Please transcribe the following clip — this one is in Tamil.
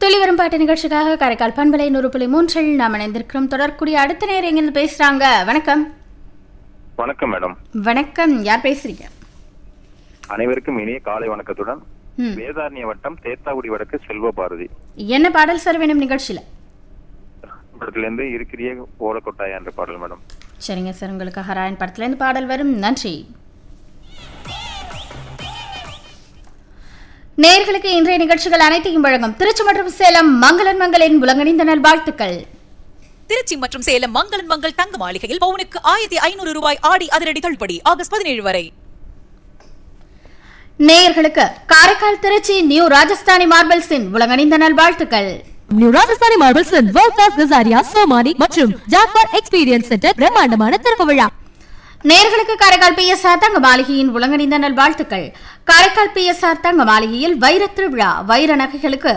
துளி வரும் பாட்டு நிகழ்ச்சிக்காக காரைக்கால் பண்பலை நூறு புள்ளி மூன்றில் நாம் இணைந்திருக்கிறோம் தொடர்க்கூடிய அடுத்த நேரம் எங்கிருந்து பேசுறாங்க வணக்கம் வணக்கம் மேடம் வணக்கம் யார் பேசுறீங்க அனைவருக்கும் இனிய காலை வணக்கத்துடன் ம். வேதாரண்ய வட்டம் தேத்தாக்குடி வடக்கு செல்வ பாரதி என்ன பாடல் சார் வேணும் நிகழ்ச்சியில படத்திலிருந்து இருக்கிறிய ஓலக்கொட்டாயா என்ற பாடல் மேடம் சரிங்க சார் உங்களுக்கு ஹராயன் படத்துல இருந்து பாடல் வரும் நன்றி நேர்களுக்கு இன்றைய நிகழ்ச்சிகள் அனைத்தையும் வழங்கும் திருச்சி மற்றும் சேலம் மங்களன் மங்களின் உலகணிந்த நல்வாழ்த்துக்கள் திருச்சி மற்றும் சேலம் மங்களன் மங்கள் தங்க மாளிகையில் பவுனுக்கு ஆயிரத்தி ஐநூறு ரூபாய் ஆடி அதிரடி தள்ளுபடி ஆகஸ்ட் பதினேழு வரை நேயர்களுக்கு காரைக்கால் திருச்சி நியூ ராஜஸ்தானி மார்பிள்ஸின் உலகணிந்த நல்வாழ்த்துக்கள் new Rajasthani marbles world class Kajaria Somany and Jaquar experience centre பிரம்மாண்டமான திறப்பு விழா நேர்களுக்கு காரைக்கால் பிஎஸ்ஆர் தங்க மாளிகையின் உலகணிந்த நல்வாழ்த்துக்கள் காரைக்கால் பிஎஸ்ஆர் தங்க மாளிகையில் வைர திருவிழா வைர நகைகளுக்கு